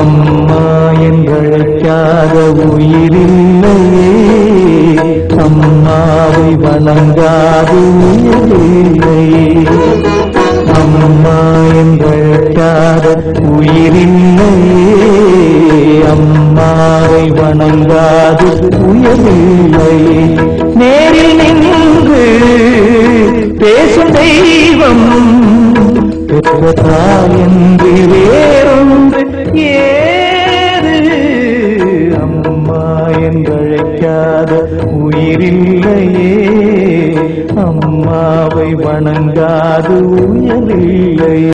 அம்மா என்றழைக்காத உயிரில்லையே அம்மாவை வணங்காது உயிரில்லையே அம்மா என்றழைக்காத உயிரில்லையே அம்மாவை வணங்காது உயரில்லையே நேரில் நின்று பேசும் தெய்வம் பெற்ற தாயன்று வேறொன்று ஏது அம்மா என்றழைக்காத உயிரில்லையே அம்மாவை வணங்காது உயரில்லையே